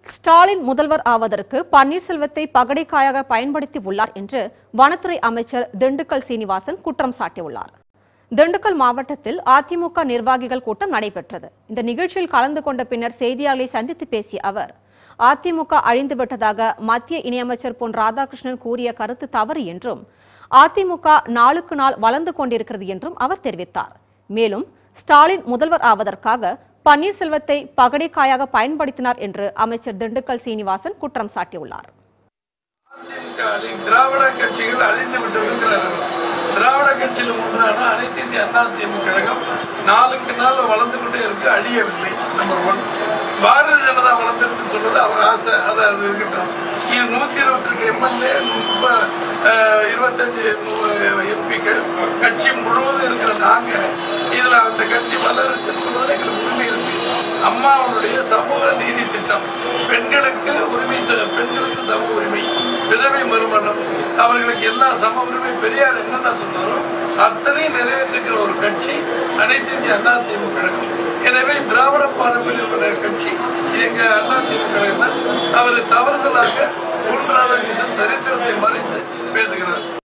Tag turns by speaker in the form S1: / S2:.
S1: ஸ்டாலின் முதல்வர் ஆவதற்கு பன்னீர்செல்வத்தை பகடைக்காயாக பயன்படுத்தி உள்ளார் என்று வனத்துறை அமைச்சர் திண்டுக்கல் சீனிவாசன் குற்றம் சாட்டியுள்ளார் திண்டுக்கல் மாவட்டத்தில் அதிமுக நிர்வாகிகள் கூட்டம் நடைபெற்றது இந்த நிகழ்ச்சியில் கலந்து கொண்ட பின்னர் செய்தியாளர்களை சந்தித்து பேசிய அவர் அதிமுக அழிந்துவிட்டதாக மத்திய இணையமைச்சர் பொன் ராதாகிருஷ்ணன் கூறிய கருத்து தவறு என்றும் அதிமுக நாளுக்கு நாள் வளர்ந்து கொண்டிருக்கிறது என்றும் அவர் தெரிவித்தார் மேலும் ஸ்டாலின் முதல்வர் ஆவதற்காக பன்னீர்செல்வத்தை பகடைக்காயாக பயன்படுத்தினார் என்று அமைச்சர் திண்டுக்கல் சீனிவாசன் குற்றம் சாட்டியுள்ளார்
S2: அதிமுக அழி திராவிட கட்சிகள் அழிந்து விட்டதுங்கிறார்கள் திராவிட கட்சியில் ஒன்றான அனைத்து இந்திய அண்ணா திமுக கழகம் நாளுக்கு நாள் வளர்ந்து கொண்டே இருக்கு அழியவில்லை நம்பர் ஒன் பாரதிய ஜனதா வளர்ந்துருக்கு சொல்றது அவர் ஆசை அது அது இருக்கட்டும் இது நூத்தி இருபத்தி ரெண்டு எம்எல்ஏ இருபத்தஞ்சு எம்பிக்கள் கட்சி முழுவதும் இருக்கிற நாங்க இதுல அந்த கட்சி வளருச்சு சொல்றதுல எங்களுக்கு உரிமை இருக்கு அம்மாவுடைய சமூக நீதி திட்டம் பெண்களுக்கு உரிமை ச- பெண்களுக்கு சம உரிமை விதவை மறுமணம் அவர்களுக்கு எல்லா சம உரிமை பெரியார் என்னென்ன சொன்னாரோ அத்தனையும் நிறைவேற்றுகிற ஒரு கட்சி அனைத்து இந்திய அண்ணா திமுக கழகம் எனவே திராவிட பாரம்பரியம் உள்ள கட்சி எங்க அண்ணா திமுக கழகம் தான் அவர் தவறுதலாக பொன் ராதாகிருஷ்ணன் சரித்திரத்தை மறைத்து பேசுகிறார்